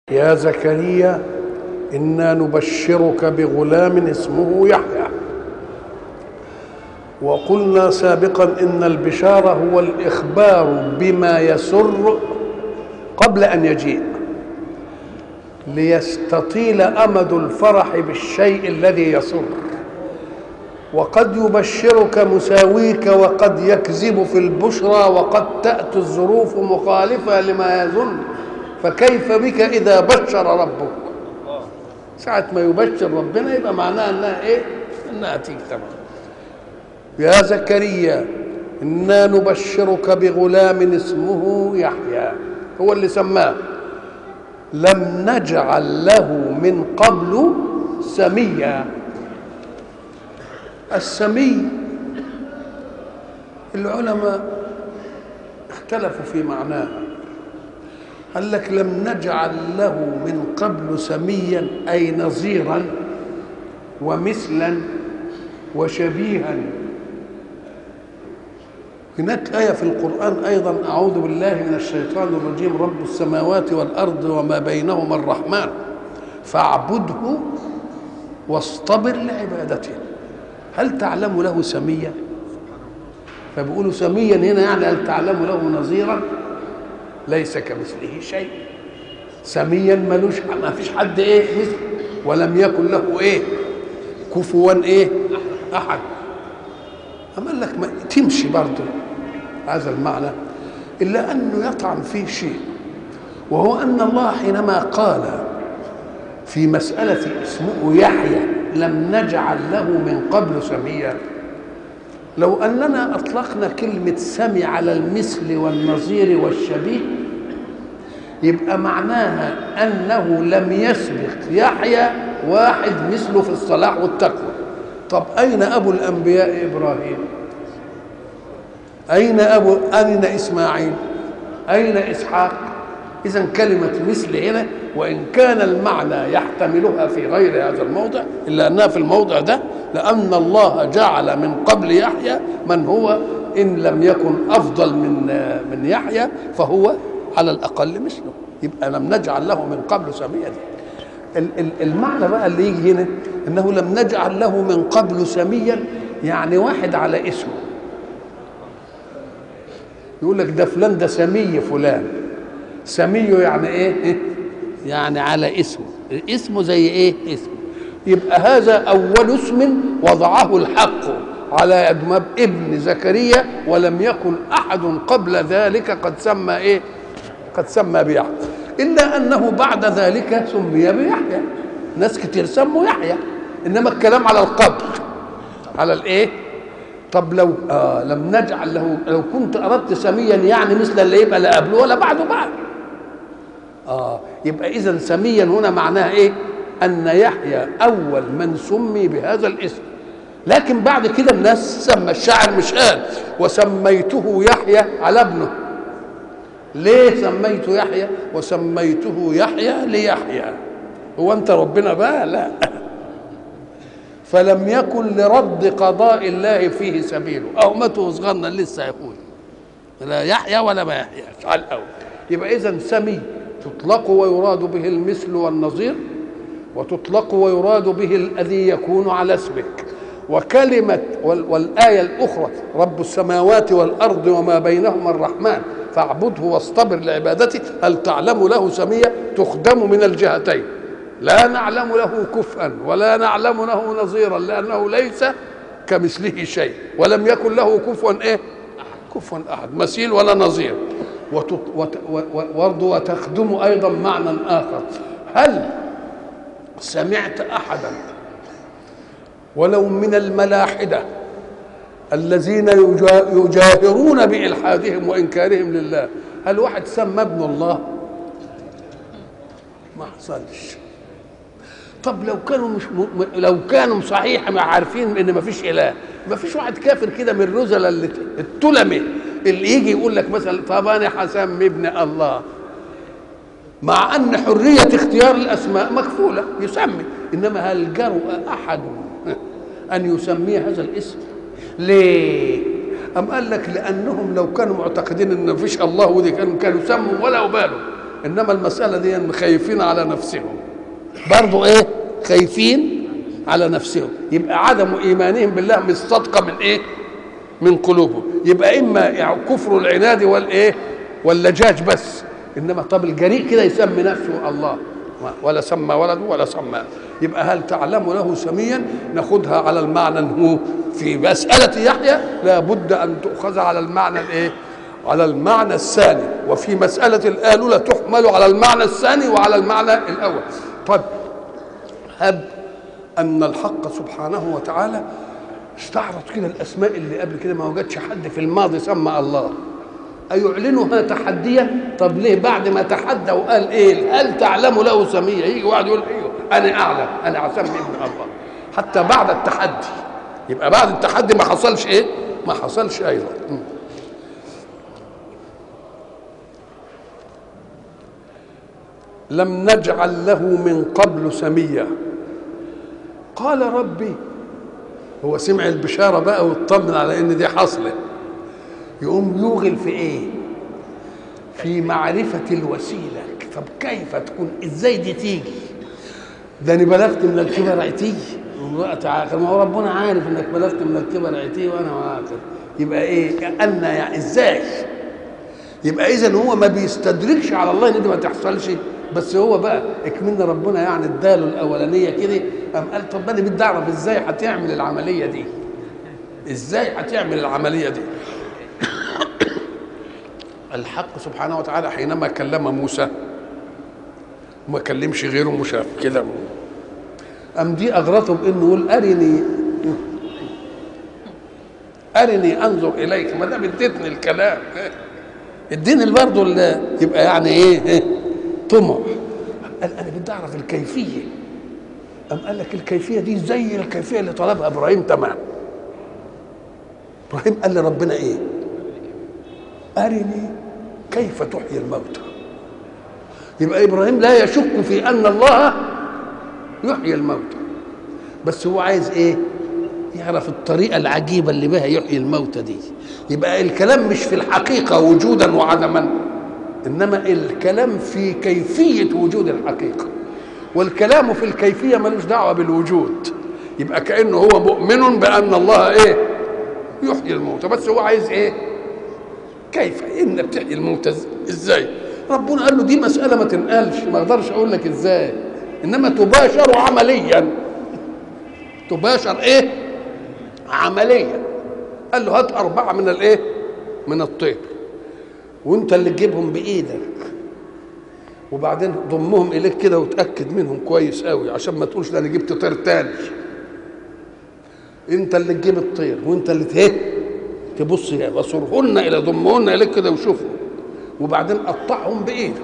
يا زكريا انا نبشرك بغلام اسمه يحيى وقلنا سابقا ان البشاره هو الاخبار بما يسر قبل ان يجيء ليستطيل امد الفرح بالشيء الذي يسر وقد يبشرك مساويك وقد يكذب في البشرى وقد تاتي الظروف مخالفه لما يظن فكيف بك اذا بشر ربك ساعة ما يبشر ربنا يبقى معناها انها ايه؟ انها تيجي تمام. يا زكريا انا نبشرك بغلام اسمه يحيى هو اللي سماه لم نجعل له من قبل سميا السمي العلماء اختلفوا في معناها قال لك لم نجعل له من قبل سميا اي نظيرا ومثلا وشبيها هناك آية في القرآن أيضا أعوذ بالله من الشيطان الرجيم رب السماوات والأرض وما بينهما الرحمن فاعبده واصطبر لعبادته هل تعلم له سميا فبيقولوا سميا هنا يعني هل تعلم له نظيرا ليس كمثله شيء سميا ملوش ما فيش حد ايه مثل ولم يكن له ايه كفوا ايه احد أما قال لك ما تمشي برضه هذا المعنى إلا أنه يطعن فيه شيء وهو أن الله حينما قال في مسألة اسمه يحيى لم نجعل له من قبل سميا لو أننا أطلقنا كلمة سمي على المثل والنظير والشبيه يبقى معناها أنه لم يسبق يحيى واحد مثله في الصلاح والتقوى طب أين أبو الأنبياء إبراهيم أين أبو أين إسماعيل أين إسحاق إذا كلمة مثل هنا وإن كان المعنى يحتملها في غير هذا الموضع إلا أنها في الموضع ده لأن الله جعل من قبل يحيى من هو إن لم يكن أفضل من من يحيى فهو على الأقل مثله يبقى لم نجعل له من قبل سميا المعنى بقى اللي يجي هنا انه لم نجعل له من قبل سميا يعني واحد على اسمه يقول لك ده فلان ده سمي فلان سميه يعني ايه يعني على اسمه اسمه زي ايه اسمه يبقى هذا اول اسم وضعه الحق على ادماب ابن زكريا ولم يكن احد قبل ذلك قد سمى ايه قد سمى بيحيى الا انه بعد ذلك سمي بيحيى ناس كتير سموا يحيى انما الكلام على القبر على الايه طب لو آه لم نجعل له لو كنت اردت سميا يعني مثل اللي يبقى لا قبله ولا بعده بعد اه يبقى اذا سميا هنا معناها ايه ان يحيى اول من سمي بهذا الاسم لكن بعد كده الناس سمى الشاعر مش قال وسميته يحيى على ابنه ليه سميته يحيى وسميته يحيى ليحيى هو انت ربنا بقى لا فلم يكن لرد قضاء الله فيه سبيله او مته صغرنا لسه يقول لا يحيى ولا ما يحياش على الاول يبقى اذا سمي تطلق ويراد به المثل والنظير وتطلق ويراد به الذي يكون على اسمك وكلمة والآية الأخرى رب السماوات والأرض وما بينهما الرحمن فاعبده واصطبر لعبادته هل تعلم له سمية تخدم من الجهتين لا نعلم له كفءا ولا نعلم له نظيرا لأنه ليس كمثله شيء ولم يكن له كفوا إيه كفوا أحد مثيل ولا نظير وبرضه وتخدم أيضا معنى آخر هل سمعت أحدا ولو من الملاحدة الذين يجاهرون بإلحادهم وإنكارهم لله هل واحد سمى ابن الله ما حصلش طب لو كانوا مش م... لو كانوا صحيح ما عارفين ان ما فيش اله ما فيش واحد كافر كده من الرذل اللي التلمه اللي يجي يقول لك مثلا طب انا هسمي ابن الله مع ان حريه اختيار الاسماء مكفوله يسمي انما هل جرؤ احد ان يسمي هذا الاسم ليه أم قال لك لأنهم لو كانوا معتقدين إن مفيش الله ودي كانوا كانوا سموا ولا أبالوا انما المساله دي خايفين على نفسهم برضو ايه خايفين على نفسهم يبقى عدم ايمانهم بالله مش صدقه من ايه من قلوبهم يبقى اما يعني كفر العناد والايه واللجاج بس انما طب الجريء كده يسمي نفسه الله ولا سمى ولده ولا سمى يبقى هل تعلم له سميا ناخذها على المعنى انه في مساله يحيى لابد ان تؤخذ على المعنى الايه على المعنى الثاني وفي مسألة الآلولة تحمل على المعنى الثاني وعلى المعنى الأول طيب هب أن الحق سبحانه وتعالى استعرض كده الأسماء اللي قبل كده ما وجدش حد في الماضي سمى الله أيعلنها تحديا طب ليه بعد ما تحدى وقال إيه هل تعلم له سمية يجي واحد يقول أيوه أنا أعلم أنا أسمي ابن الله حتى بعد التحدي يبقى بعد التحدي ما حصلش إيه ما حصلش أيضا لم نجعل له من قبل سميا قال ربي هو سمع البشارة بقى واطمن على ان دي حصلة يقوم يوغل في ايه في معرفة الوسيلة طب كيف تكون ازاي دي تيجي ده انا بلغت من الكبر عتي والوقت عاقل ما هو ربنا عارف انك بلغت من الكبر عتي وانا عاقل يبقى ايه ان يعني ازاي يبقى اذا هو ما بيستدركش على الله ان دي ما تحصلش بس هو بقى اكملنا ربنا يعني اداله الاولانيه كده قام قال طب انا بدي اعرف ازاي هتعمل العمليه دي ازاي هتعمل العمليه دي الحق سبحانه وتعالى حينما كلم موسى وما كلمش غيره مش كده قام دي اغرته بانه يقول ارني ارني انظر اليك ما دام اديتني الكلام اديني برضه يبقى يعني ايه طمع قال انا بدي اعرف الكيفيه قام قال لك الكيفيه دي زي الكيفيه اللي طلبها ابراهيم تمام ابراهيم قال لربنا ايه ارني كيف تحيي الموتى يبقى ابراهيم لا يشك في ان الله يحيي الموتى بس هو عايز ايه يعرف الطريقة العجيبة اللي بها يحيي الموتى دي يبقى الكلام مش في الحقيقة وجودا وعدما إنما الكلام في كيفية وجود الحقيقة والكلام في الكيفية ملوش دعوة بالوجود يبقى كأنه هو مؤمن بأن الله إيه يحيي الموتى بس هو عايز إيه كيف إن بتحيي الموتى إزاي ربنا قال له دي مسألة ما تنقالش ما أقدرش أقول لك إزاي إنما تباشر عمليا تباشر إيه عمليا قال له هات أربعة من الإيه من الطير وانت اللي تجيبهم بايدك وبعدين ضمهم اليك كده وتاكد منهم كويس قوي عشان ما تقولش ده انا جبت طير تاني انت اللي تجيب الطير وانت اللي ته تبص وصرهن الى ضمهن اليك كده وشوفهم وبعدين قطعهم بايدك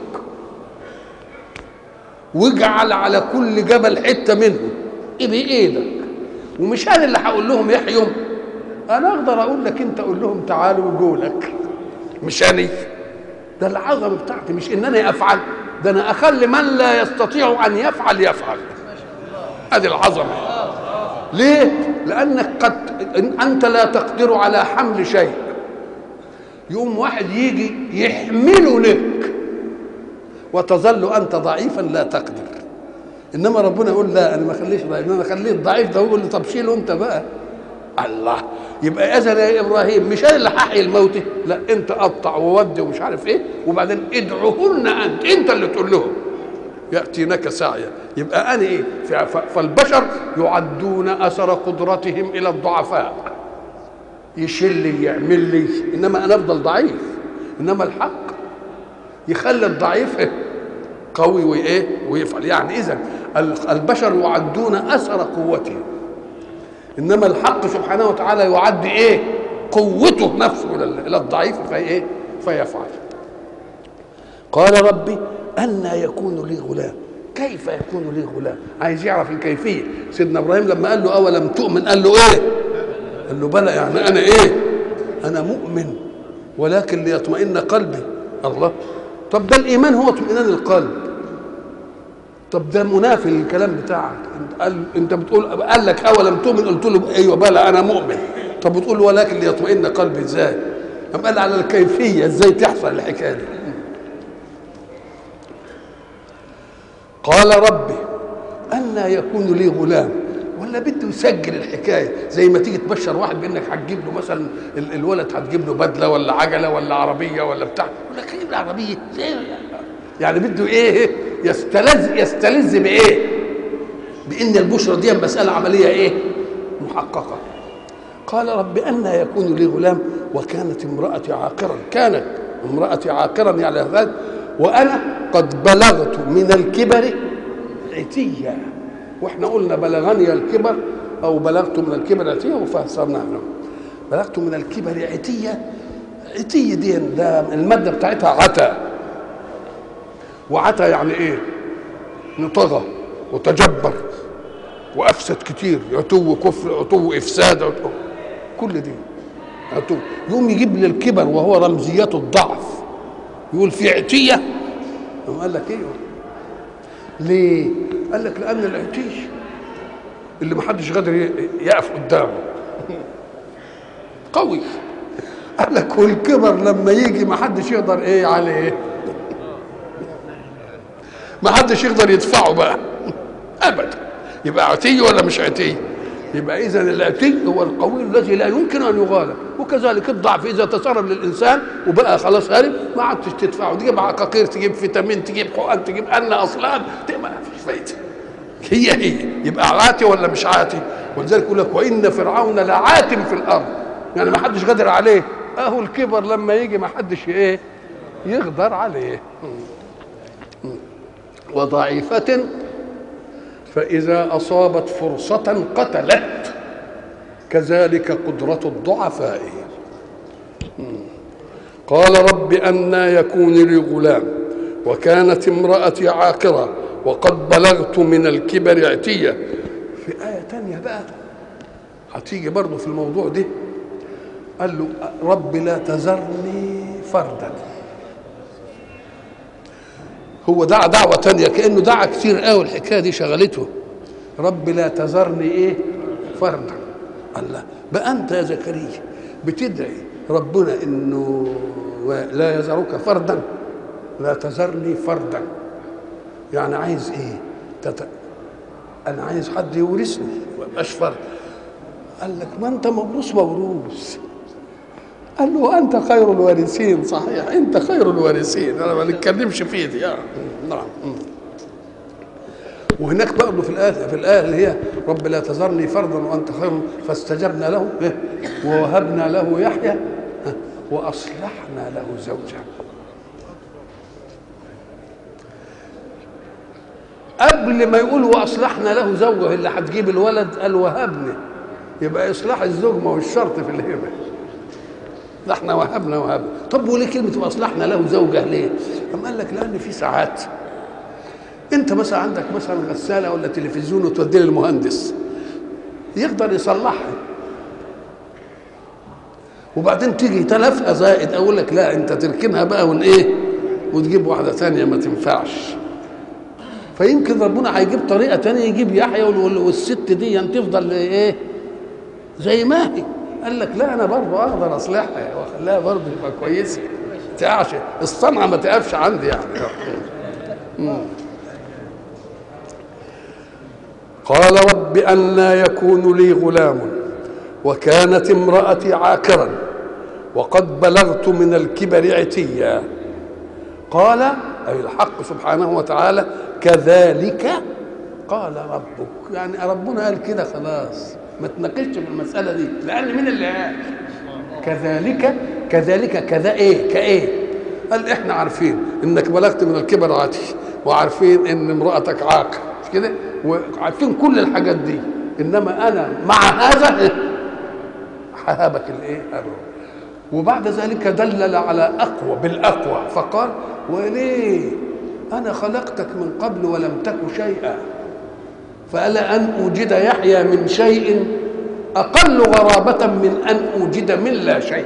واجعل على كل جبل حته منهم ايه بايدك ومش انا اللي هقول لهم يحيوا انا اقدر اقول لك انت قول لهم تعالوا وجولك مش أنا ده العظمة بتاعتي مش إنني أفعل ده أنا أخلي من لا يستطيع أن يفعل يفعل هذه العظمة ليه؟ لأنك قد أنت لا تقدر على حمل شيء يوم واحد يجي يحمله لك وتظل أنت ضعيفا لا تقدر إنما ربنا يقول لا أنا ما أخليش ضعيف أنا أخليه الضعيف ده يقول لي طب شيله أنت بقى الله يبقى اذا يا ابراهيم مش انا اللي هحيي الموتى لا انت قطع وودي ومش عارف ايه وبعدين ادعوهن انت انت اللي تقول لهم ياتينك سعيا يبقى انا ايه فالبشر يعدون اثر قدرتهم الى الضعفاء يشيل لي يعمل لي انما انا افضل ضعيف انما الحق يخلي الضعيف إيه؟ قوي وايه ويفعل يعني اذا البشر يعدون اثر قوتهم انما الحق سبحانه وتعالى يعد ايه قوته نفسه الى الضعيف في ايه فيفعل قال ربي أن يكون لي غلام كيف يكون لي غلام عايز يعرف الكيفية سيدنا إبراهيم لما قال له أولم تؤمن قال له إيه قال له بلى يعني أنا إيه أنا مؤمن ولكن ليطمئن قلبي الله طب ده الإيمان هو اطمئنان القلب طب ده منافي للكلام بتاعك انت قال انت بتقول قال لك اولم تؤمن قلت له ايوه بلى انا مؤمن طب بتقول ولكن ليطمئن قلبي ازاي؟ قام قال على الكيفيه ازاي تحصل الحكايه دي قال ربي أنا يكون لي غلام ولا بده يسجل الحكايه زي ما تيجي تبشر واحد بانك هتجيب له مثلا ال- الولد هتجيب له بدله ولا عجله ولا عربيه ولا بتاع يقول لك هجيب له عربيه إيه؟ يعني بده ايه يستلذ يستلذ بايه بان البشرى دي مساله عمليه ايه محققه قال رب أن يكون لي غلام وكانت امرأتي عاقرا كانت امرأتي عاقرا يعني هذا وأنا قد بلغت من الكبر عتيا واحنا قلنا بلغني الكبر أو بلغت من الكبر عتيا وفسرنا احنا بلغت من الكبر عتيا عتي دي ده المادة بتاعتها عتا وعتا يعني ايه؟ طغى وتجبر وافسد كتير عتو كفر عتو افساد عتو كل دي عتو يقوم يجيب لي الكبر وهو رمزيات الضعف يقول في عتيه قام قال لك ايه ليه قال لك لان العتي اللي محدش قادر ي- يقف قدامه قوي قال لك والكبر لما يجي محدش يقدر ايه عليه محدش يقدر يدفعه بقى ابدا يبقى عتي ولا مش عتي يبقى اذا العتي هو القوي الذي لا يمكن ان يغالب وكذلك الضعف اذا تسرب للانسان وبقى خلاص هرب ما عدتش تدفعه تجيب عقاقير تجيب فيتامين تجيب حقن تجيب ان اصلان ما فيش فايده هي هي يبقى عاتي ولا مش عاتي ولذلك يقول لك وان فرعون لعاتم في الارض يعني ما حدش قادر عليه اهو الكبر لما يجي ما حدش ايه يقدر عليه وضعيفة فإذا أصابت فرصة قتلت كذلك قدرة الضعفاء قال رب أنا يكون لي غلام وكانت امرأتي عاقرة وقد بلغت من الكبر عتية في آية تانية بقى هتيجي برضه في الموضوع ده قال له رب لا تذرني فردا هو دعا دعوة تانية كأنه دعا كتير قوي الحكاية دي شغلته رب لا تذرني ايه فردا الله بقى انت يا زكريا بتدعي ربنا انه لا يذرك فردا لا تذرني فردا يعني عايز ايه تت... انا عايز حد يورثني ما ابقاش فرد قال لك ما انت موروث موروث قال له انت خير الوارثين صحيح انت خير الوارثين انا ما نتكلمش فيه دي آه. نعم وهناك برضه في الايه في الايه اللي هي رب لا تذرني فردا وانت خير فاستجبنا له إيه؟ ووهبنا له يحيى ها؟ واصلحنا له زوجه قبل ما يقول واصلحنا له زوجه اللي هتجيب الولد قال وهبني يبقى اصلاح الزوج ما هو الشرط في الهبه ده احنا وهبنا وهبنا طب وليه كلمه واصلحنا له زوجه ليه؟ قام قال لك لان في ساعات انت مثلا عندك مثلا غساله ولا تلفزيون وتوديه للمهندس يقدر يصلحها وبعدين تيجي تلفها زائد اقول لك لا انت تركنها بقى ون ايه وتجيب واحده ثانيه ما تنفعش فيمكن ربنا هيجيب طريقه ثانيه يجيب يحيى وال- والست دي تفضل ايه زي ما هي قال لك لا انا برضه اقدر اصلحها واخليها برضه تبقى كويسه تعش الصنعه ما تقفش عندي يعني مم. قال رب أنا يكون لي غلام وكانت امرأتي عاكرا وقد بلغت من الكبر عتيا قال أي الحق سبحانه وتعالى كذلك قال ربك يعني ربنا قال كده خلاص ما تناقشش في المسألة دي لأن مين اللي قال كذلك كذلك كذا ايه كايه قال احنا عارفين انك بلغت من الكبر عاتي وعارفين ان امرأتك عاقر مش كده وعارفين كل الحاجات دي انما انا مع هذا ههبك الايه هبه. وبعد ذلك دلل على اقوى بالاقوى فقال وليه انا خلقتك من قبل ولم تك شيئا فألا أن أوجد يحيى من شيء أقل غرابة من أن أوجد من لا شيء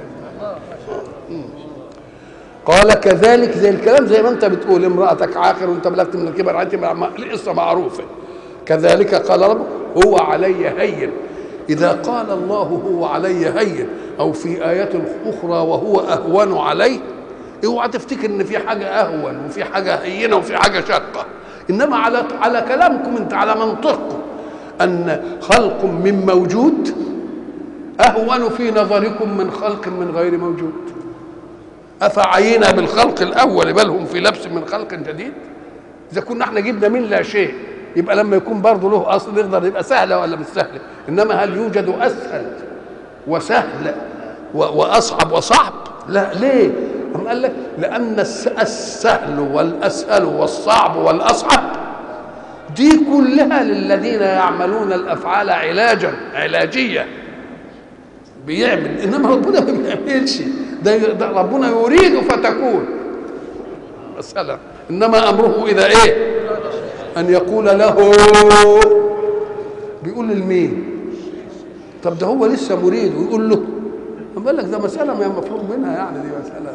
قال كذلك زي الكلام زي ما انت بتقول امرأتك عاقر وانت بلغت من الكبر عندي القصة معروفة كذلك قال ربك هو علي هين إذا قال الله هو علي هين أو في آيات أخرى وهو أهون علي اوعى تفتكر ان في حاجه اهون وفي حاجه هينه وفي حاجه شاقه انما على على كلامكم انت على منطقكم ان خلق من موجود اهون في نظركم من خلق من غير موجود افعينا بالخلق الاول بل هم في لبس من خلق جديد اذا كنا احنا جبنا من لا شيء يبقى لما يكون برضه له اصل يقدر يبقى سهله ولا مش سهله انما هل يوجد اسهل وسهل واصعب وصعب لا ليه أم قال لك لان السهل والاسهل والصعب والاصعب دي كلها للذين يعملون الافعال علاجا علاجيه بيعمل انما ربنا ما بيعملش ده, ده ربنا يريد فتكون مسألة انما امره اذا ايه ان يقول له بيقول لمين طب ده هو لسه مريد ويقول له قال لك ده مسألة ما مفروغ منها يعني دي مسألة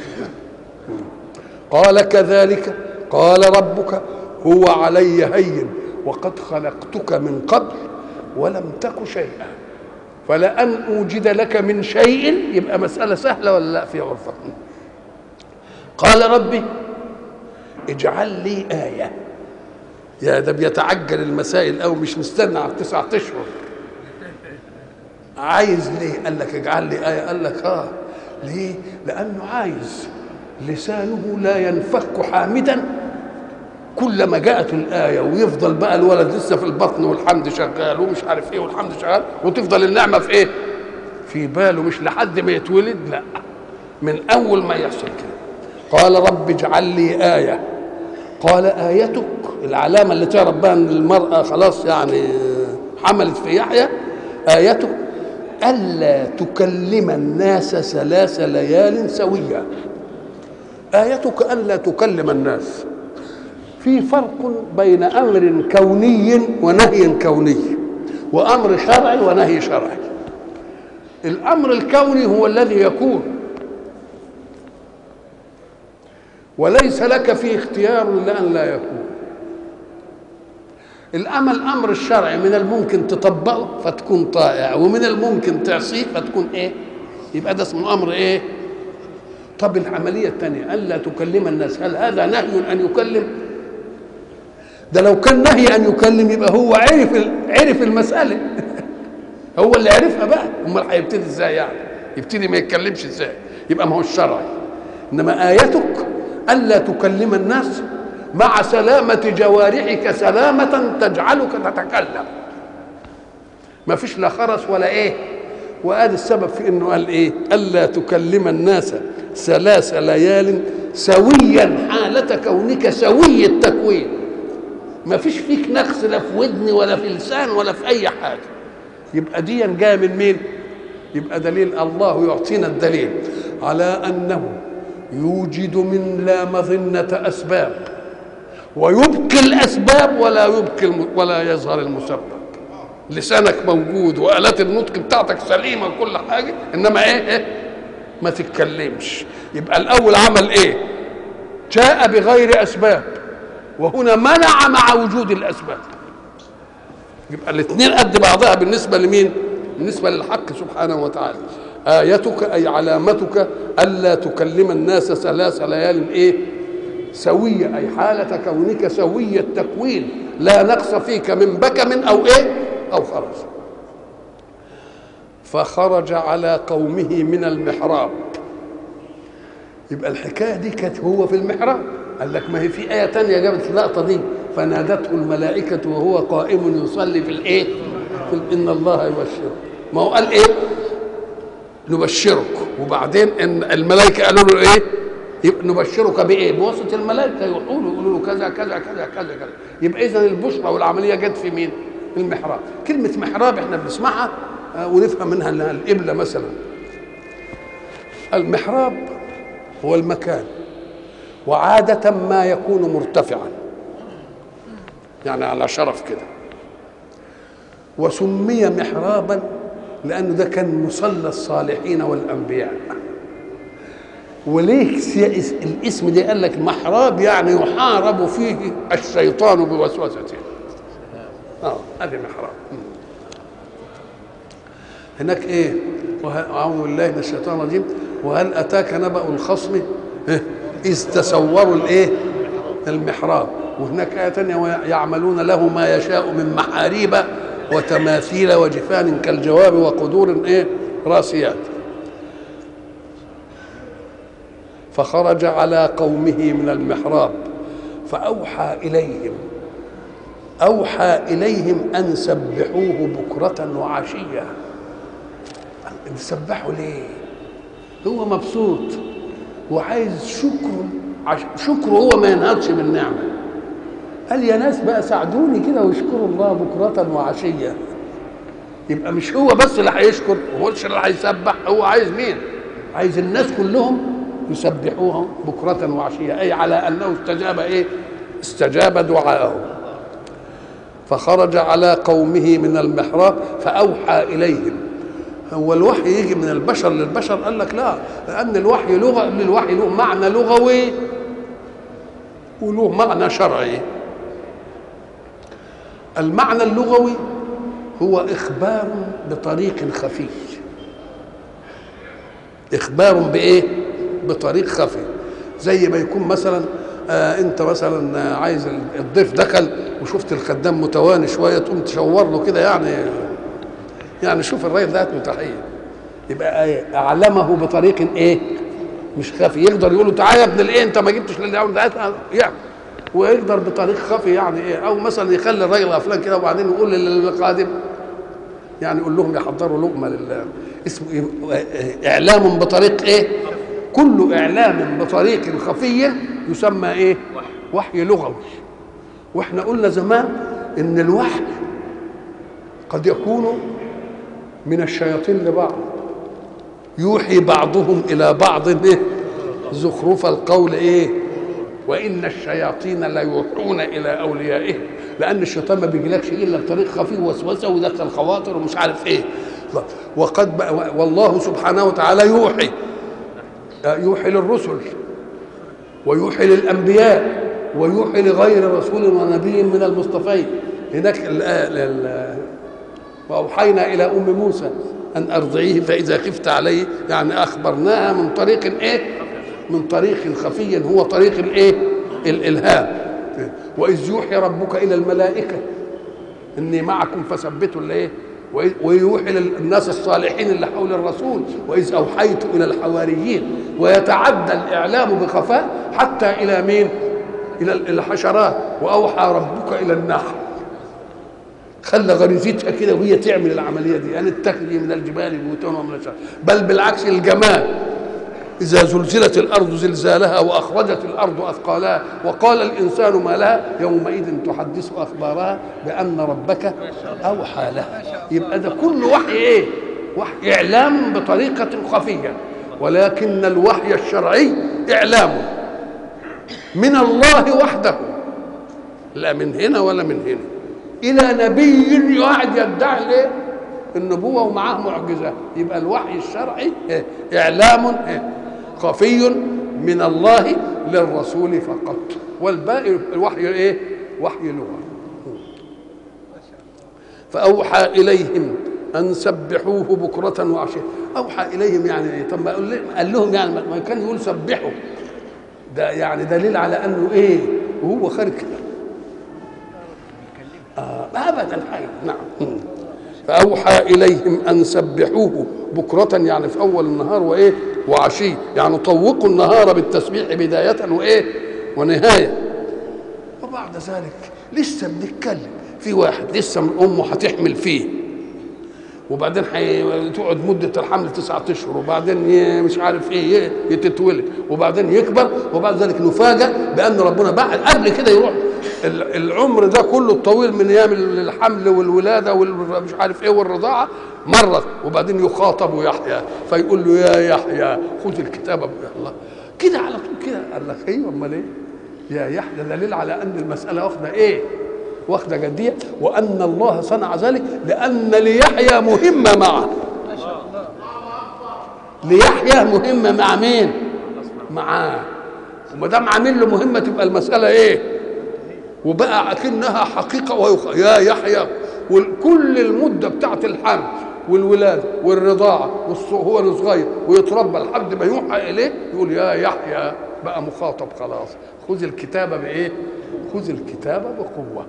قال كذلك قال ربك هو علي هين وقد خلقتك من قبل ولم تك شيئا فلأن أوجد لك من شيء يبقى مسألة سهلة ولا لا في عرفك قال ربي اجعل لي آية يا ده بيتعجل المسائل أو مش مستنى على تسعة أشهر عايز ليه؟ قال لك اجعل لي آية قال لك اه ليه؟ لأنه عايز لسانه لا ينفك حامدا كلما جاءت الآية ويفضل بقى الولد لسه في البطن والحمد شغال ومش عارف ايه والحمد شغال وتفضل النعمة في ايه؟ في باله مش لحد ما يتولد لا من أول ما يحصل كده قال رب اجعل لي آية قال آيتك العلامة اللي تعرف بها أن المرأة خلاص يعني حملت في يحيى آيتك ألا تكلم الناس ثلاث ليال سوية آيتك ألا تكلم الناس في فرق بين أمر كوني ونهي كوني وأمر شرعي ونهي شرعي الأمر الكوني هو الذي يكون وليس لك فيه اختيار لأن لا يكون الأمل الأمر الشرعي من الممكن تطبقه فتكون طائع ومن الممكن تعصيه فتكون إيه يبقى ده اسمه أمر إيه طب العملية الثانية ألا تكلم الناس هل هذا نهي أن يكلم ده لو كان نهي أن يكلم يبقى هو عرف عرف المسألة هو اللي عرفها بقى امال هيبتدي ازاي يعني يبتدي ما يتكلمش ازاي يبقى ما هو الشرعي انما ايتك الا تكلم الناس مع سلامة جوارحك سلامة تجعلك تتكلم ما فيش لا خرس ولا ايه وادي السبب في انه قال ايه الا تكلم الناس ثلاث ليال سويا حالة كونك سوي التكوين ما فيش فيك نقص لا في ودن ولا في لسان ولا في اي حاجه يبقى دي جايه من مين يبقى دليل الله يعطينا الدليل على انه يوجد من لا مظنة أسباب ويبقي الأسباب ولا يبقي الم... ولا يظهر المسبب لسانك موجود وآلات النطق بتاعتك سليمة وكل حاجة إنما إيه, إيه؟ ما تتكلمش يبقى الأول عمل إيه جاء بغير أسباب وهنا منع مع وجود الأسباب يبقى الاثنين قد بعضها بالنسبة لمين بالنسبة للحق سبحانه وتعالى آيتك أي علامتك ألا تكلم الناس ثلاث ليال إيه سوية أي حالة كونك سوي التكوين لا نقص فيك من بكم أو إيه أو خرج فخرج على قومه من المحراب يبقى الحكاية دي كانت هو في المحراب قال لك ما هي في آية تانية جابت اللقطة دي فنادته الملائكة وهو قائم يصلي في الإيه في إن الله يبشره ما هو قال إيه نبشرك وبعدين ان الملائكه قالوا له ايه نبشرك بايه بواسطه الملائكه يقولوا يقولوا له كذا كذا كذا كذا كذا يبقى اذا البشرى والعمليه جت في مين المحراب كلمه محراب احنا بنسمعها ونفهم منها انها القبله مثلا المحراب هو المكان وعادة ما يكون مرتفعا يعني على شرف كده وسمي محرابا لانه ده كان مصلى الصالحين والانبياء وليه الاسم ده قال لك محراب يعني يحارب فيه الشيطان بوسوسته اه هذه محراب هناك ايه اعوذ بالله من الشيطان الرجيم وهل اتاك نبأ الخصم اذ تسوروا الايه المحراب وهناك آية تانية ويعملون له ما يشاء من محاريب وتماثيل وجفان كالجواب وقدور ايه راسيات فخرج على قومه من المحراب فأوحى إليهم أوحى إليهم أن سبحوه بكرة وعشية سبحوا ليه هو مبسوط وعايز شكر عش... شكره هو ما ينهضش بالنعمة قال يا ناس بقى ساعدوني كده واشكروا الله بكرة وعشية يبقى مش هو بس اللي هيشكر هو اللي هيسبح هو عايز مين عايز الناس كلهم يسبحوه بكرة وعشية أي على أنه استجاب إيه استجاب دعاءه فخرج على قومه من المحراب فأوحى إليهم هو الوحي يجي من البشر للبشر قال لك لا لأن الوحي لغة للوحي له معنى لغوي وله معنى شرعي المعنى اللغوي هو إخبار بطريق خفي إخبار بإيه؟ بطريق خفي زي ما يكون مثلا آه انت مثلا عايز الضيف دخل وشفت الخدام متواني شويه تقوم تشور له كده يعني يعني شوف الراجل ده متحيه يبقى إيه؟ اعلمه بطريق ايه؟ مش خفي يقدر يقول له تعالى يا ابن الايه انت ما جبتش للي يعني ويقدر بطريق خفي يعني ايه او مثلا يخلي الراجل غفلان كده وبعدين يقول للقادم يعني يقول لهم يحضروا لقمه لل اسمه اعلام بطريق ايه؟ كل اعلام بطريق خفي يسمى ايه وحي لغوي واحنا قلنا زمان ان الوحي قد يكون من الشياطين لبعض يوحي بعضهم الى بعض إيه؟ زخرف القول ايه وان الشياطين ليوحون الى اوليائهم لان الشيطان ما بيجيلكش الا بطريق خفي ووسوسه ودخل خواطر ومش عارف ايه وقد والله سبحانه وتعالى يوحي يوحي للرسل ويوحي للانبياء ويوحي لغير رسول ونبي من المصطفين هناك واوحينا الى ام موسى ان ارضعيه فاذا خفت عليه يعني اخبرناها من طريق ايه من طريق خفي هو طريق الايه الالهام واذ يوحي ربك الى الملائكه اني معكم فثبتوا الايه ويوحي للناس الصالحين اللي حول الرسول واذ اوحيت الى الحواريين ويتعدى الاعلام بخفاء حتى الى مين الى الحشرات واوحى ربك الى النحل خلى غريزتها كده وهي تعمل العمليه دي ان يعني اتخذي من الجبال بيوتا ومن الشجر بل بالعكس الجمال إذا زلزلت الأرض زلزالها وأخرجت الأرض أثقالها وقال الإنسان ما لها يومئذ تحدث أخبارها بأن ربك أوحى لها يبقى ده كل وحي إيه؟ وحي إعلام بطريقة خفية ولكن الوحي الشرعي إعلام من الله وحده لا من هنا ولا من هنا إلى نبي قاعد يدعي ليه؟ النبوة ومعاه معجزة يبقى الوحي الشرعي إيه؟ إعلام إيه؟ خفي من الله للرسول فقط والباقي الوحي ايه وحي لغه فاوحى اليهم ان سبحوه بكره وعشيه اوحى اليهم يعني ايه طب ما قال لهم يعني ما كان يقول سبحوا ده يعني دليل على انه ايه وهو خارج آه ابدا حي نعم فأوحى إليهم أن سبحوه بكرة يعني في أول النهار وإيه وعشي يعني طوقوا النهار بالتسبيح بداية وإيه ونهاية وبعد ذلك لسه بنتكلم في واحد لسه من أمه هتحمل فيه وبعدين تقعد مدة الحمل تسعة أشهر وبعدين مش عارف إيه يتتولد وبعدين يكبر وبعد ذلك نفاجأ بأن ربنا بعد قبل كده يروح العمر ده كله الطويل من ايام الحمل والولاده والمش عارف ايه والرضاعه مرت وبعدين يخاطب يحيى فيقول له يا يحيى خذ الكتاب الله كده على طول كده قال لك ايوه امال ايه يا يحيى دليل على ان المساله واخده ايه واخده جديه وان الله صنع ذلك لان ليحيى مهمه معه ليحيى مهمه مع مين معاه وما دام عامل له مهمه تبقى المساله ايه وبقى اكنها حقيقه ويخ... يا يحيى وكل المده بتاعت الحمل والولاده والرضاعه وهو صغير ويتربى لحد ما يوحى اليه يقول يا يحيى بقى مخاطب خلاص خذ الكتابه بايه؟ خذ الكتاب بقوة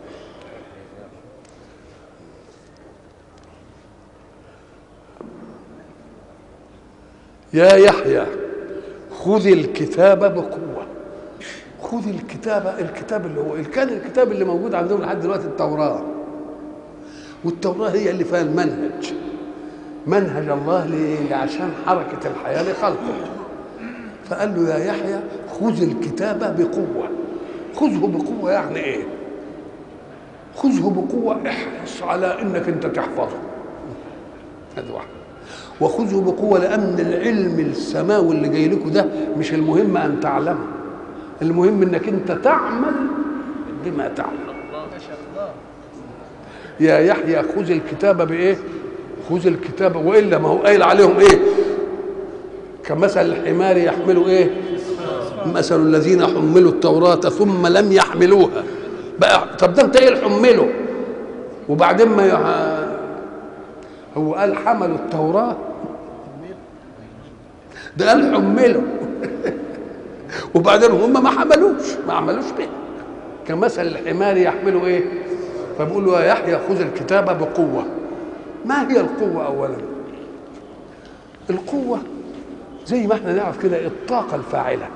يا يحيى خذ الكتاب بقوة خذ الكتاب الكتاب اللي هو كان الكتاب اللي موجود عندهم لحد دلوقتي التوراة والتوراة هي اللي فيها المنهج منهج الله ليه؟ عشان حركة الحياة لخلقه فقال له يا يحيى خذ الكتاب بقوة خذه بقوة يعني ايه خذه بقوة احرص على انك انت تحفظه هذا واحد وخذه بقوة لأن العلم السماوي اللي جاي لكم ده مش المهم أن تعلمه المهم انك انت تعمل بما تعلم يا يحيى خذ الكتاب بايه خذ الكتاب والا ما هو قايل عليهم ايه كمثل الحمار يحملوا ايه مثل الذين حملوا التوراة ثم لم يحملوها بقى طب ده انت ايه الحمله وبعدين ما يح... هو قال حملوا التوراة ده قال حملوا وبعدين هم ما حملوش ما عملوش به كمثل الحمار يحملوا ايه فبيقول له يا يحيى خذ الكتاب بقوه ما هي القوه اولا القوه زي ما احنا نعرف كده الطاقه الفاعله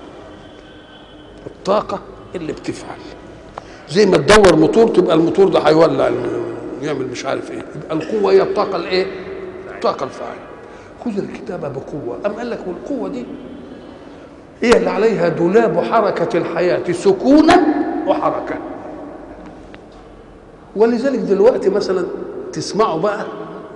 الطاقه اللي بتفعل زي ما تدور موتور تبقى الموتور ده هيولع يعمل مش عارف ايه يبقى القوه هي الطاقه الايه الطاقه الفاعله خذ الكتاب بقوه ام قال لك والقوه دي هي اللي عليها دولاب حركة الحياة سكونا وحركة ولذلك دلوقتي مثلا تسمعوا بقى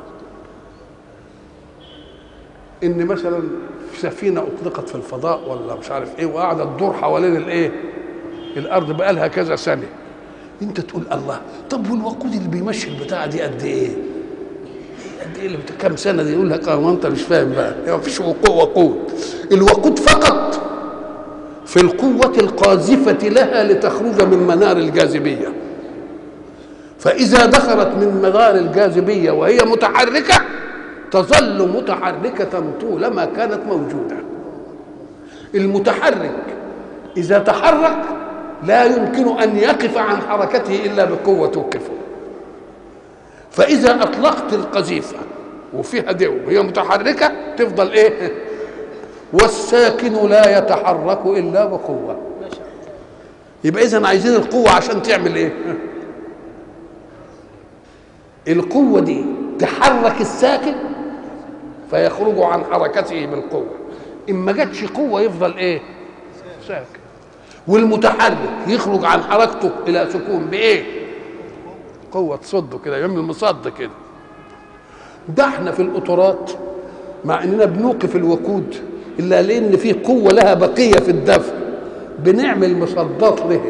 ان مثلا سفينة اطلقت في الفضاء ولا مش عارف ايه وقاعدة تدور حوالين الايه الارض بقى لها كذا سنة انت تقول الله طب والوقود اللي بيمشي البتاعة دي قد ايه قد ايه اللي كام سنة دي يقول لك اه انت مش فاهم بقى ما فيش وقود الوقود فقط في القوة القاذفة لها لتخرج من منار الجاذبية فإذا دخلت من منار الجاذبية وهي متحركة تظل متحركة طولما كانت موجودة المتحرك إذا تحرك لا يمكن أن يقف عن حركته إلا بقوة توقفه فإذا أطلقت القذيفة وفيها دو وهي متحركة تفضل إيه والساكن لا يتحرك الا بقوه يبقى اذا عايزين القوه عشان تعمل ايه القوه دي تحرك الساكن فيخرج عن حركته بالقوه ان ما جاتش قوه يفضل ايه ساكن والمتحرك يخرج عن حركته الى سكون بايه قوه تصده كده يعمل مصد كده ده احنا في القطارات مع اننا بنوقف الوقود الا لان في قوه لها بقيه في الدفع بنعمل مصدات له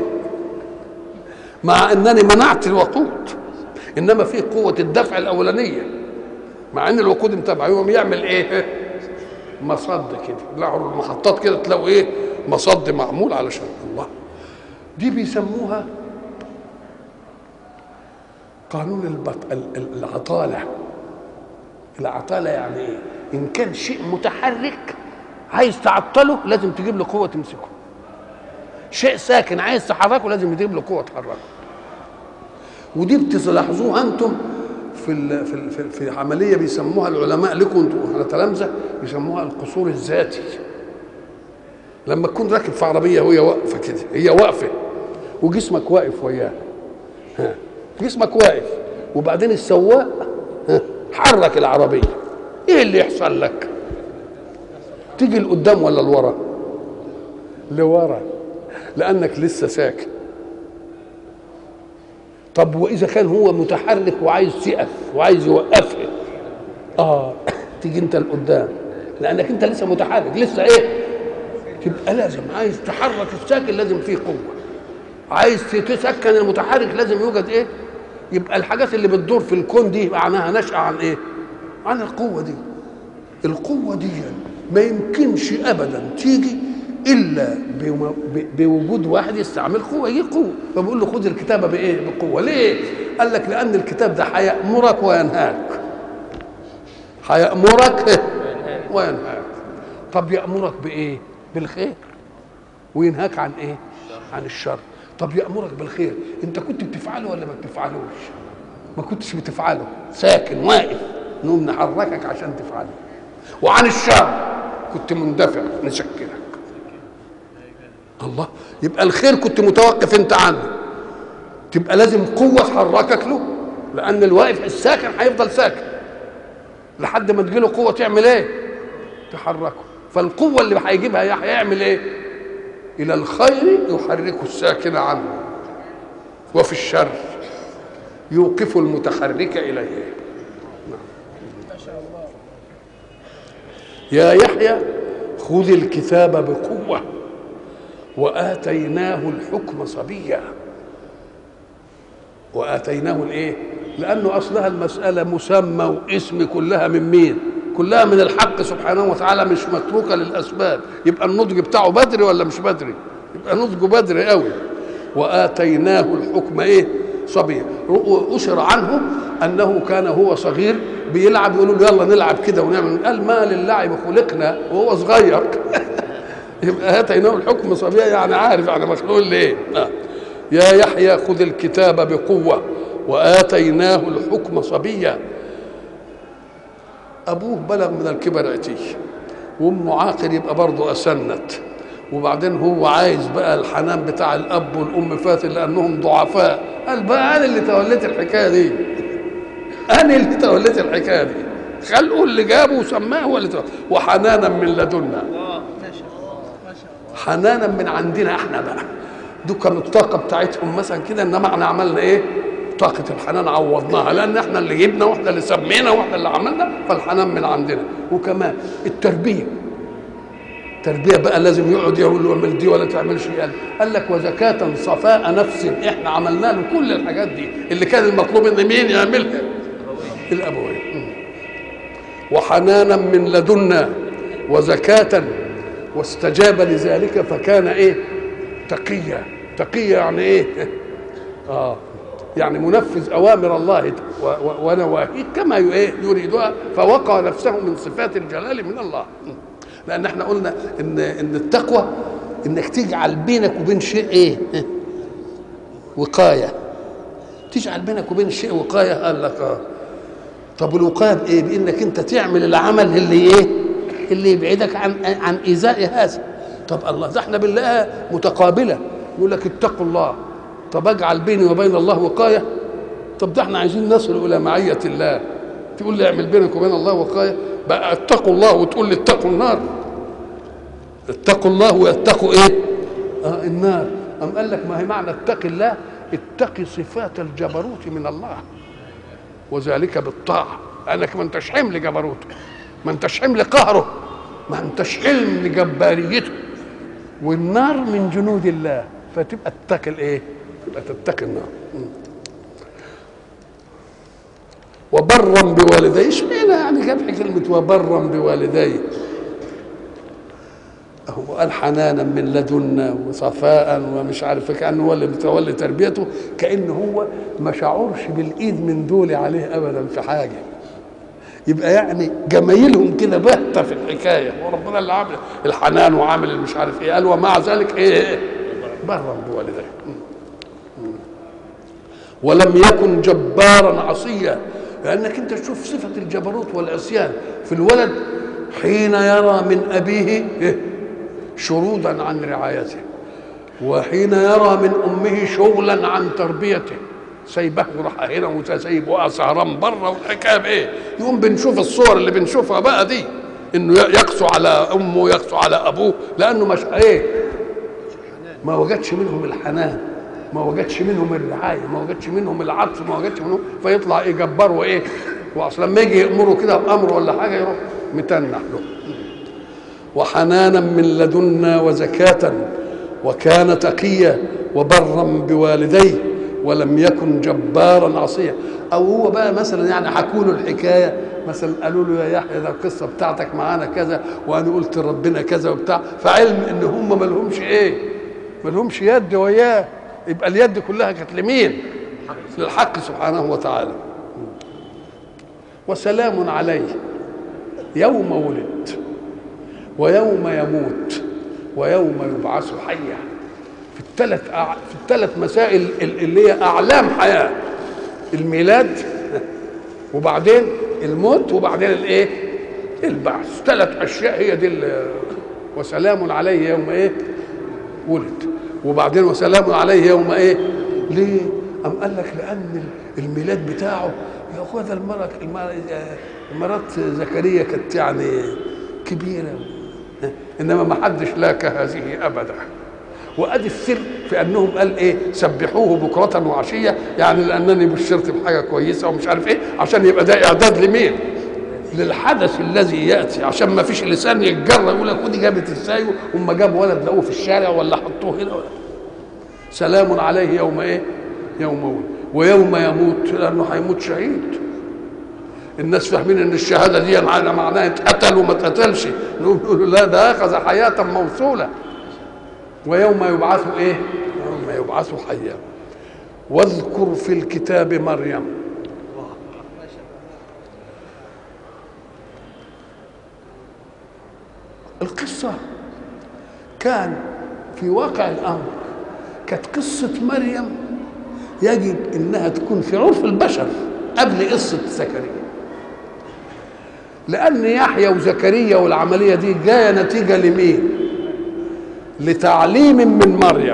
مع انني منعت الوقود انما في قوه الدفع الاولانيه مع ان الوقود متابع يقوم يعمل ايه مصد كده لا المحطات كده تلاقوا ايه مصد معمول علشان الله دي بيسموها قانون البط... العطاله العطاله يعني ايه ان كان شيء متحرك عايز تعطله لازم تجيب له قوه تمسكه شيء ساكن عايز تحركه لازم تجيب له قوه تحركه ودي بتلاحظوها انتم في ال في ال في, في عمليه بيسموها العلماء لكم انتم على تلامذه بيسموها القصور الذاتي لما تكون راكب في عربيه وهي واقفه كده هي واقفه وجسمك واقف وياها ها جسمك واقف وبعدين السواق ها حرك العربيه ايه اللي يحصل لك تيجي لقدام ولا لورا لورا لانك لسه ساكن طب واذا كان هو متحرك وعايز يقف وعايز يوقفها اه تيجي انت لقدام لانك انت لسه متحرك لسه ايه تبقى لازم عايز تحرك الساكن لازم فيه قوه عايز تسكن المتحرك لازم يوجد ايه يبقى الحاجات اللي بتدور في الكون دي معناها نشأة عن ايه عن القوة دي القوة دي ما يمكنش ابدا تيجي الا بوجود واحد يستعمل قوه يجي قوه فبقول له خذ الكتابه بايه بقوه ليه قال لك لان الكتاب ده هيامرك وينهاك هيامرك وينهاك طب يامرك بايه بالخير وينهاك عن ايه عن الشر طب يامرك بالخير انت كنت بتفعله ولا ما بتفعلوش ما كنتش بتفعله ساكن واقف نقوم نحركك عشان تفعله وعن الشر كنت مندفع نشكلك الله يبقى الخير كنت متوقف انت عنه تبقى لازم قوة تحركك له لأن الواقف الساكن هيفضل ساكن لحد ما تجيله قوة تعمل ايه؟ تحركه فالقوة اللي هيجيبها يحيى يعمل ايه؟ إلى الخير يحرك الساكن عنه وفي الشر يوقف المتحرك إليه يا يحيى خذ الكتاب بقوة وآتيناه الحكم صبيا وآتيناه الإيه؟ لأنه أصلها المسألة مسمى واسم كلها من مين؟ كلها من الحق سبحانه وتعالى مش متروكة للأسباب يبقى النضج بتاعه بدري ولا مش بدري؟ يبقى نضجه بدري قوي وآتيناه الحكم إيه؟ صبيا أشر عنه أنه كان هو صغير بيلعب يقولوا له يلا نلعب كده ونعمل قال ما للعب خلقنا وهو صغير يبقى اتيناه الحكم صبيا يعني عارف يعني مخلوق ليه آه. يا يحيى خذ الكتاب بقوه واتيناه الحكم صبيا ابوه بلغ من الكبر عتيه وامه عاقر يبقى برضه اسنت وبعدين هو عايز بقى الحنان بتاع الاب والام فات لانهم ضعفاء قال بقى انا اللي توليت الحكايه دي انا اللي توليت الحكايه دي خلقه اللي جابه وسماه هو اللي تولي. وحنانا من لدنا حنانا من عندنا احنا بقى دول كانوا الطاقه بتاعتهم مثلا كده انما احنا عملنا ايه طاقة الحنان عوضناها لأن احنا اللي جبنا واحنا اللي سمينا واحنا اللي عملنا فالحنان من عندنا وكمان التربية التربية بقى لازم يقعد يقول له اعمل دي ولا تعملش قال قال لك وزكاة صفاء نفس احنا عملنا له كل الحاجات دي اللي كان المطلوب ان مين يعملها الابوين وحنانا من لدنا وزكاة واستجاب لذلك فكان ايه تقيا تقيا يعني ايه اه يعني منفذ اوامر الله ونواهيه كما ايه يريدها فوقع نفسه من صفات الجلال من الله لان احنا قلنا ان ان التقوى انك تجعل بينك وبين شيء ايه وقايه تجعل بينك وبين الشيء وقايه قال لك اه طب الوقايه بايه بانك انت تعمل العمل اللي ايه اللي يبعدك عن عن ايذاء هذا طب الله ده احنا بالله متقابله يقول لك اتقوا الله طب اجعل بيني وبين الله وقايه طب ده احنا عايزين نصل الى معيه الله تقول لي اعمل بينك وبين الله وقايه بقى اتقوا الله وتقول لي اتقوا النار اتقوا الله ويتقوا ايه آه النار أم قال لك ما هي معنى اتق الله اتقي صفات الجبروت من الله وذلك بالطاعة لأنك ما انتش حمل جبروته ما انتش حمل قهره ما انتش حلم لجباريته والنار من جنود الله فتبقى تتقي الايه؟ تبقى تتقي النار وبرا بوالديه اشمعنى يعني جاب كلمه وبرا بوالديه هو قال حنانا من لدنا وصفاء ومش عارف كانه هو اللي متولي تربيته كان هو ما شعرش بالايد من دول عليه ابدا في حاجه يبقى يعني جمايلهم كده باهته في الحكايه وربنا اللي عامل الحنان وعامل مش عارف ايه قال ومع ذلك ايه برا بوالديه ولم يكن جبارا عصيا لانك انت تشوف صفه الجبروت والعصيان في الولد حين يرى من ابيه شرودا عن رعايته وحين يرى من امه شغلا عن تربيته سايبه راح هنا وسايبه سهران بره والحكايه بايه؟ يقوم بنشوف الصور اللي بنشوفها بقى دي انه يقسو على امه يقسو على ابوه لانه مش ايه؟ ما وجدش منهم الحنان ما وجدش منهم الرعايه ما وجدش منهم العطف ما وجدش منهم فيطلع ايه جبار وايه واصلا لما يجي يامره كده بامر ولا حاجه يروح متنح له وحنانا من لدنا وزكاه وكان تقيا وبرا بوالديه ولم يكن جبارا عصيا او هو بقى مثلا يعني حكوا له الحكايه مثلا قالوا له يا يحيى ده القصه بتاعتك معانا كذا وانا قلت لربنا كذا وبتاع فعلم ان هم ما لهمش ايه ما لهمش يد وياه يبقى اليد كلها كانت لمين للحق سبحانه وتعالى وسلام عليه يوم ولد ويوم يموت ويوم يبعث حيا في الثلاث في الثلاث مسائل اللي هي اعلام حياه الميلاد وبعدين الموت وبعدين الايه البعث ثلاث اشياء هي دي وسلام عليه يوم ايه ولد وبعدين وسلام عليه يوم ايه ليه أم قال لك لأن الميلاد بتاعه يا أخوة ده المرأة مرات زكريا كانت يعني كبيرة إنما ما حدش لاك هذه أبدا وادي السر في انهم قال ايه سبحوه بكره وعشيه يعني لانني بشرت بحاجه كويسه ومش عارف ايه عشان يبقى ده اعداد لمين؟ للحدث الذي ياتي عشان ما فيش لسان يتجرى يقول لك ودي جابت ازاي وما جاب ولد لقوه في الشارع ولا حطوه هنا ولا سلام عليه يوم ايه؟ يوم ولد ويوم يموت لانه هيموت شهيد الناس فاهمين ان الشهاده دي على معناها اتقتل وما اتقتلش نقول لا ده اخذ حياه موصوله ويوم يبعث ايه يوم يبعث حيا واذكر في الكتاب مريم القصة كان في واقع الأمر كانت قصة مريم يجب انها تكون في عرف البشر قبل قصه زكريا لان يحيى وزكريا والعمليه دي جايه نتيجه لمين لتعليم من مريم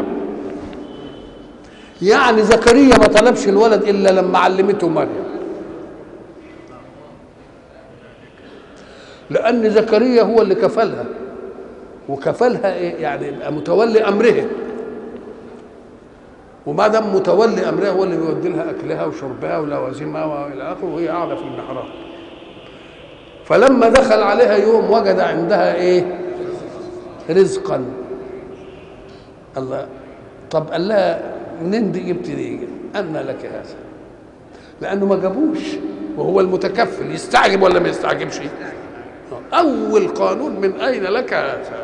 يعني زكريا ما طلبش الولد الا لما علمته مريم لان زكريا هو اللي كفلها وكفلها ايه يعني يبقى متولي امرها وما دام متولي امرها هو اللي بيودي لها اكلها وشربها ولوازمها والى اخره وهي قاعده في المحراب فلما دخل عليها يوم وجد عندها ايه رزقا الله طب قال لها منين دي جبت دي أن لك هذا لأنه ما جابوش وهو المتكفل يستعجب ولا ما يستعجبش أول قانون من أين لك هذا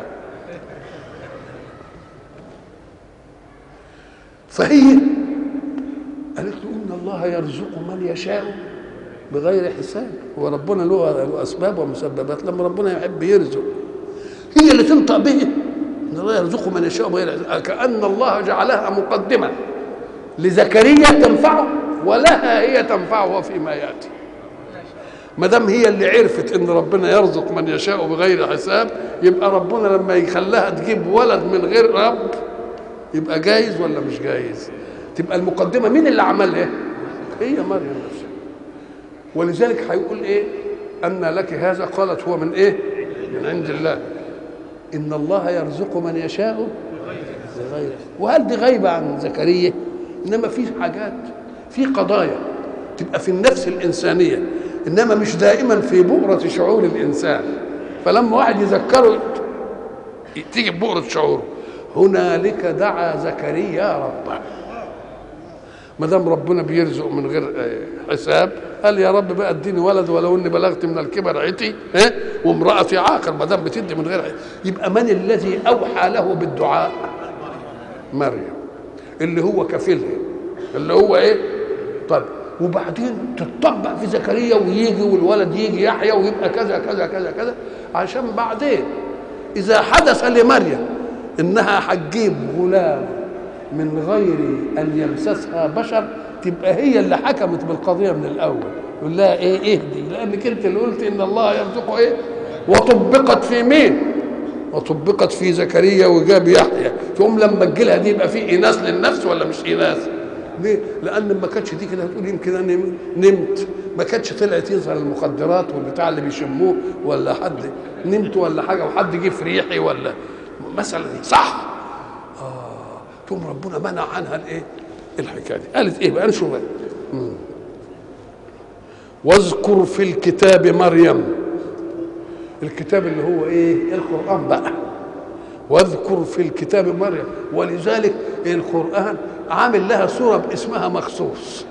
فهي قالت له إن الله يرزق من يشاء بغير حساب هو ربنا له أسباب ومسببات لما ربنا يحب يرزق هي اللي تنطق به ان الله يرزق من يشاء بغير كان الله جعلها مقدمه لزكريا تنفعه ولها هي تنفعه فيما ياتي ما دام هي اللي عرفت ان ربنا يرزق من يشاء بغير حساب يبقى ربنا لما يخليها تجيب ولد من غير رب يبقى جايز ولا مش جايز تبقى المقدمه مين اللي عملها هي مريم نفسها ولذلك هيقول ايه ان لك هذا قالت هو من ايه من عند الله ان الله يرزق من يشاء بغير وهل دي غايبه عن زكريا انما في حاجات في قضايا تبقى في النفس الانسانيه انما مش دائما في بؤره شعور الانسان فلما واحد يذكره تيجي بؤره شعوره هنالك دعا زكريا ربه ما دام ربنا بيرزق من غير حساب قال يا رب بقى اديني ولد ولو اني بلغت من الكبر عتي ها وامراتي عاقر ما دام بتدي من غير حساب. يبقى من الذي اوحى له بالدعاء مريم اللي هو كفيلها اللي هو ايه طب وبعدين تتطبق في زكريا ويجي والولد يجي يحيى ويبقى كذا كذا كذا كذا عشان بعدين اذا حدث لمريم انها هتجيب غلام من غير ان يمسسها بشر تبقى هي اللي حكمت بالقضيه من الاول يقول لها ايه اهدي لانك انت اللي قلت ان الله يرزقه ايه وطبقت في مين وطبقت في زكريا وجاب يحيى تقوم لما تجي لها دي يبقى في اناث للنفس ولا مش اناث ليه؟ لان ما كانتش دي كده هتقول يمكن انا نمت ما كانتش طلعت يظهر المخدرات والبتاع اللي بيشموه ولا حد نمت ولا حاجه وحد جه في ريحي ولا مثلا صح اه تقوم ربنا منع عنها الايه الحكايه دي قالت ايه بقى نشوف واذكر في الكتاب مريم الكتاب اللي هو ايه القران بقى واذكر في الكتاب مريم ولذلك القران عامل لها سوره باسمها مخصوص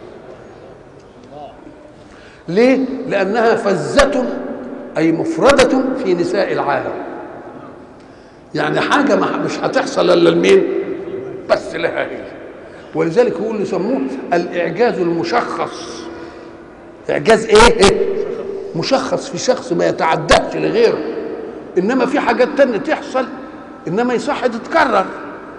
ليه لانها فزه اي مفرده في نساء العالم يعني حاجه مش هتحصل الا لمين بس لها هي ولذلك هو اللي يسموه الاعجاز المشخص اعجاز ايه مشخص في شخص ما يتعداش لغيره انما في حاجات تانية تحصل انما يصح تتكرر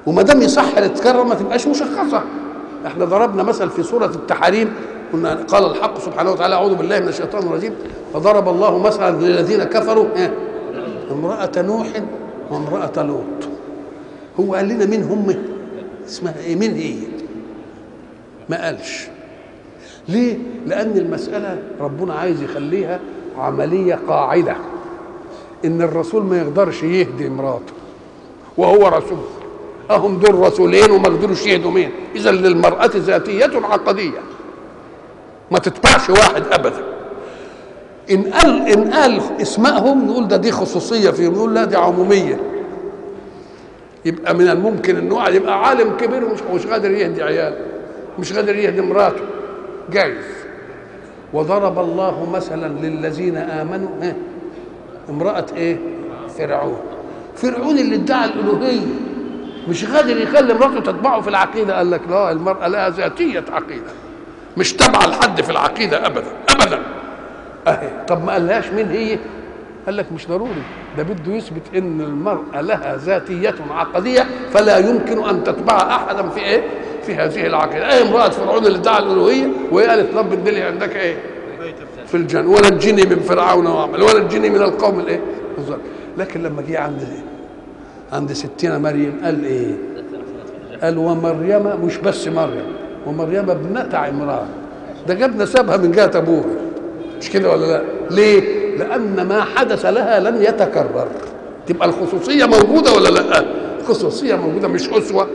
وما دام يصح تتكرر ما تبقاش مشخصه احنا ضربنا مثل في سوره التحريم كنا قال الحق سبحانه وتعالى اعوذ بالله من الشيطان الرجيم فضرب الله مثلا للذين كفروا إيه؟ امراه نوح وامراه لوط هو قال لنا مين هم اسمها ايه مين هي ما قالش ليه لان المساله ربنا عايز يخليها عمليه قاعده ان الرسول ما يقدرش يهدي مراته وهو رسول اهم دول رسولين وما قدروش يهدوا مين اذا للمراه ذاتيه عقديه ما تتبعش واحد ابدا ان قال ان قال اسمائهم نقول ده دي خصوصيه فيهم نقول لا دي عموميه يبقى من الممكن ان واحد يبقى عالم كبير ومش مش قادر يهدي عياله مش قادر يهدي مراته جايز وضرب الله مثلا للذين امنوا ها امراه ايه فرعون فرعون اللي ادعى الالوهيه مش قادر يخلي مراته تتبعه في العقيده قال لك لا المراه لها ذاتيه عقيده مش تابعه لحد في العقيده ابدا ابدا اهي طب ما قالهاش مين هي قال لك مش ضروري ده بده يثبت ان المراه لها ذاتيه عقديه فلا يمكن ان تتبع احدا في ايه في هذه العقيده ايه امراه فرعون اللي ادعى الالوهيه وهي قالت رب ادلي عندك ايه في الجنه ونجني من فرعون وعمل ونجني من القوم الايه الظالم لكن لما جه عند عند ستنا مريم قال ايه قال ومريم مش بس مريم ومريم ابنة عمران ده جاب نسبها من جهة أبوها مش كده ولا لا ليه لأن ما حدث لها لن يتكرر تبقى الخصوصية موجودة ولا لا الخصوصية موجودة مش أسوة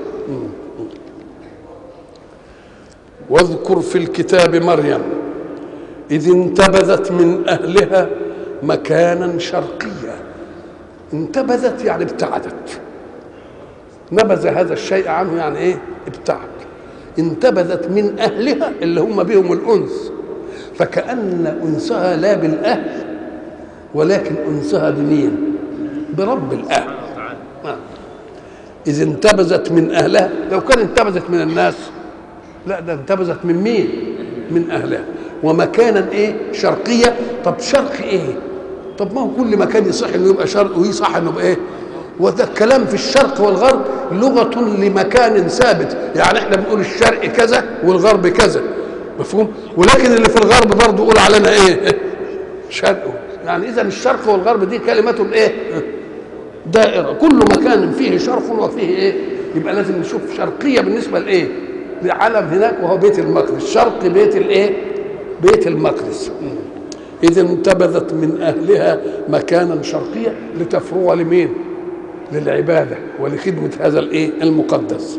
واذكر في الكتاب مريم إذ انتبذت من أهلها مكانا شرقيا انتبذت يعني ابتعدت نبذ هذا الشيء عنه يعني ايه ابتعد انتبذت من اهلها اللي هم بهم الانس فكان انسها لا بالاهل ولكن انسها بمين برب الاهل آه. اذ انتبذت من اهلها لو كان انتبذت من الناس لا ده انتبذت من مين من اهلها ومكانا ايه شرقيه طب شرق ايه طب ما هو كل مكان يصح انه يبقى شرق ويصح انه يبقى ايه وده الكلام في الشرق والغرب لغة لمكان ثابت يعني احنا بنقول الشرق كذا والغرب كذا مفهوم ولكن اللي في الغرب برضه يقول علينا ايه شرق يعني اذا الشرق والغرب دي كلمة ايه دائرة كل مكان فيه شرق وفيه ايه يبقى لازم نشوف شرقية بالنسبة لايه لعالم هناك وهو بيت المقدس شرق بيت الايه بيت المقدس إذا انتبذت من أهلها مكانا شرقيا لتفرغ لمين؟ للعبادة ولخدمة هذا الإيه؟ المقدس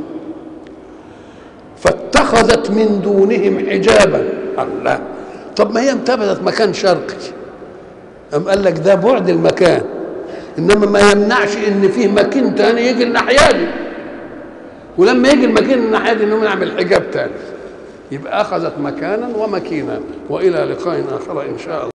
فاتخذت من دونهم حجابا الله طب ما هي انتبذت مكان شرقي أم قال لك ده بعد المكان إنما ما يمنعش إن فيه مكان تاني يجي الناحية دي ولما يجي المكان الناحية دي إنهم نعمل حجاب تاني يبقى أخذت مكانا ومكينا وإلى لقاء آخر إن شاء الله